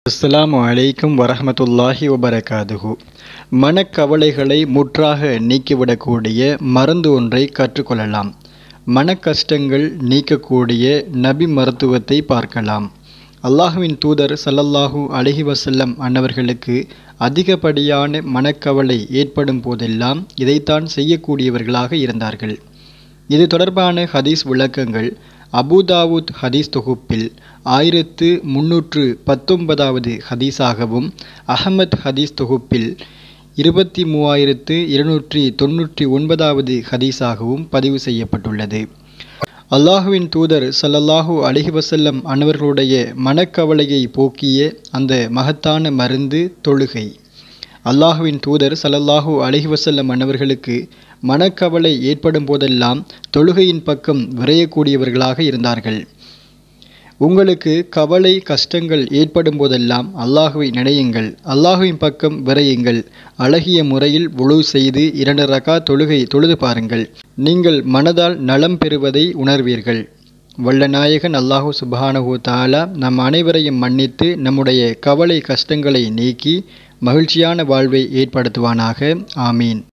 அஸ்ஸலாமு அலைக்கும் வரஹமத்துல்லாஹி வபரகாதுஹு மனக்கவலைகளை முற்றாக நீக்கிவிடக்கூடிய மருந்து ஒன்றை கற்றுக்கொள்ளலாம் மனக்கஷ்டங்கள் நீக்கக்கூடிய நபி மருத்துவத்தை பார்க்கலாம் அல்லாஹுவின் தூதர் ஸல்லல்லாஹு அலைஹி வஸல்லம் அன்னவர்களுக்கு அதிகப்படியான மனக்கவலை ஏற்படும் போதெல்லாம் இதைத்தான் செய்யக்கூடியவர்களாக இருந்தார்கள் இது தொடர்பான ஹதீஸ் விளக்கங்கள் அபுதாவுத் ஹதீஸ் தொகுப்பில் ஆயிரத்து முன்னூற்று பத்தொன்பதாவது ஹதீஸாகவும் அஹமத் ஹதீஸ் தொகுப்பில் இருபத்தி மூவாயிரத்து இருநூற்றி தொன்னூற்றி ஒன்பதாவது ஹதீஸாகவும் பதிவு செய்யப்பட்டுள்ளது அல்லாஹுவின் தூதர் ஸல்லல்லாஹு அலைஹி வஸல்லம் அன்னவர்களுடைய மனக்கவலையை போக்கிய அந்த மகத்தான மருந்து தொழுகை அல்லாஹுவின் தூதர் ஸல்லல்லாஹு அலைஹி வஸல்லம் அன்னவர்களுக்கு மனக்கவலை ஏற்படும் போதெல்லாம் தொழுகையின் பக்கம் விரையக்கூடியவர்களாக இருந்தார்கள் உங்களுக்கு கவலை கஷ்டங்கள் ஏற்படும் போதெல்லாம் அல்லாஹுவை நினையுங்கள் அல்லாஹுவின் பக்கம் விரையுங்கள் அழகிய முறையில் உழு செய்து இரண்டு ரகா தொழுகை தொழுது பாருங்கள் நீங்கள் மனதால் நலம் பெறுவதை உணர்வீர்கள் வல்லநாயகன் அல்லாஹு சுபானஹு தாலா நம் அனைவரையும் மன்னித்து நம்முடைய கவலை கஷ்டங்களை நீக்கி மகிழ்ச்சியான வாழ்வை ஏற்படுத்துவானாக ஆமீன்